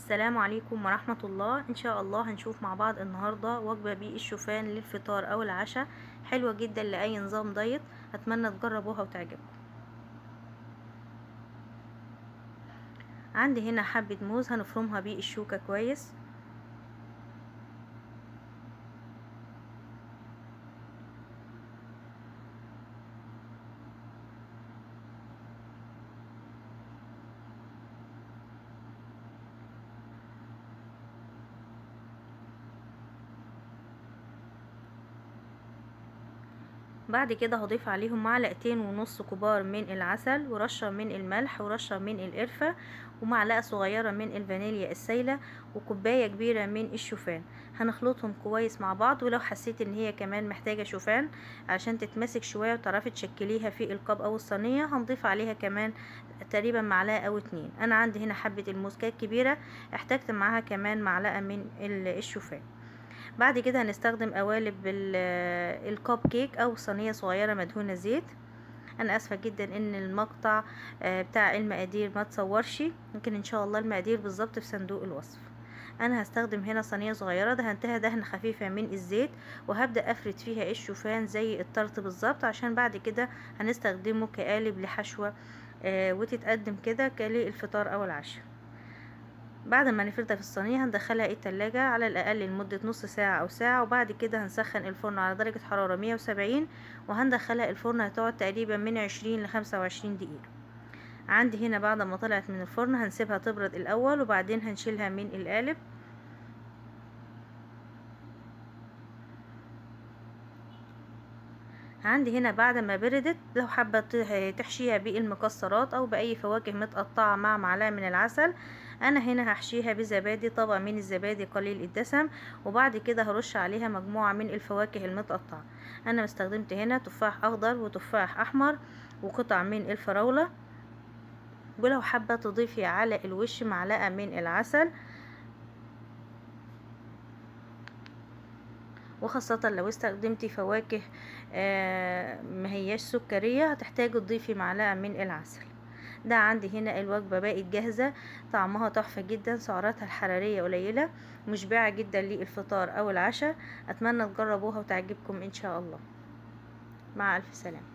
السلام عليكم ورحمة الله ان شاء الله هنشوف مع بعض النهاردة وجبة بالشوفان للفطار او العشاء حلوة جدا لأي نظام دايت اتمنى تجربوها وتعجبكم عندي هنا حبة موز هنفرمها بالشوكة كويس بعد كده هضيف عليهم معلقتين ونص كبار من العسل ورشة من الملح ورشة من القرفة ومعلقة صغيرة من الفانيليا السايلة وكوباية كبيرة من الشوفان هنخلطهم كويس مع بعض ولو حسيت ان هي كمان محتاجة شوفان عشان تتمسك شوية وتعرفي تشكليها في القاب او الصينية هنضيف عليها كمان تقريبا معلقة او اتنين انا عندي هنا حبة الموسكات كبيرة احتاجت معاها كمان معلقة من الشوفان بعد كده هنستخدم قوالب الكوب كيك او صينيه صغيره مدهونه زيت انا اسفه جدا ان المقطع بتاع المقادير ما تصورش ممكن ان شاء الله المقادير بالظبط في صندوق الوصف انا هستخدم هنا صينيه صغيره دهنتها دهنه خفيفه من الزيت وهبدا افرد فيها الشوفان زي الطرط بالظبط عشان بعد كده هنستخدمه كقالب لحشوه وتتقدم كده للفطار او العشاء بعد ما نفردها في الصينية هندخلها التلاجة على الأقل لمدة نص ساعة أو ساعة وبعد كده هنسخن الفرن على درجة حرارة مية وسبعين وهندخلها الفرن هتقعد تقريبا من عشرين لخمسة وعشرين دقيقة عندي هنا بعد ما طلعت من الفرن هنسيبها تبرد الأول وبعدين هنشيلها من القالب عندي هنا بعد ما بردت لو حابة تحشيها بالمكسرات او باي فواكه متقطعة مع معلقة من العسل انا هنا هحشيها بزبادي طبق من الزبادي قليل الدسم وبعد كده هرش عليها مجموعة من الفواكه المتقطعة انا استخدمت هنا تفاح اخضر وتفاح احمر وقطع من الفراولة ولو حابة تضيفي على الوش معلقة من العسل وخاصة لو استخدمتي فواكه آه ما هياش سكرية هتحتاجي تضيفي معلقة من العسل ده عندي هنا الوجبة بقت جاهزة طعمها تحفة جدا سعراتها الحرارية قليلة مشبعة جدا للفطار او العشاء اتمنى تجربوها وتعجبكم ان شاء الله مع الف سلامة